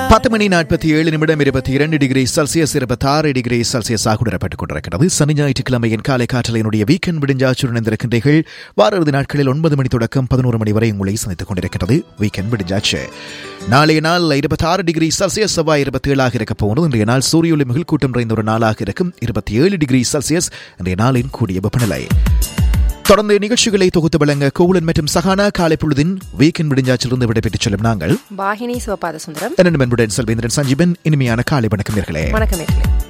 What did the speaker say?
பத்து மணி நாற்பத்தி ஏழு நிமிடம் இருபத்தி இரண்டு டிகிரி செல்சியஸ் இருபத்தி ஆறு டிகிரி செல்சியஸ் ஆகுடரப்பட்டுக் கொண்டிருக்கிறது சனி ஞாயிற்றுக்கிழமையின் காலை காற்றலையினுடைய வீக்கெண்ட் விடிஞ்சாச்சுடன் இணைந்திருக்கின்றீர்கள் வார இறுதி நாட்களில் ஒன்பது மணி தொடக்கம் பதினோரு மணி வரை உங்களை சந்தித்துக் கொண்டிருக்கிறது வீக்கெண்ட் விடிஞ்சாச்சு நாளைய நாள் இருபத்தி ஆறு டிகிரி செல்சியஸ் செவ்வாய் இருபத்தி ஏழாக இருக்க போகிறது இன்றைய நாள் சூரிய ஒளி மிகுல் கூட்டம் நிறைந்த ஒரு நாளாக இருக்கும் இருபத்தி ஏழு டிகிரி செல்சியஸ் இன்றைய நாளின் கூடிய வெப்பநிலை தொடர்ந்து நிகழ்ச்சிகளை தொகுத்து வழங்க கோகுலன் மற்றும் சகானா காலை பொழுதின் வீக்கெண்ட் விடிஞ்சாச்சிலிருந்து விடைபெற்றுச் செல்லும் நாங்கள் வாகினி சிவபாத சுந்தரம் என்னென்ன என்புடன் செல்வேந்திரன் சஞ்சீவன் இனிமையான காலை வணக்கம் நேர்களே வணக்கம் நேர்களே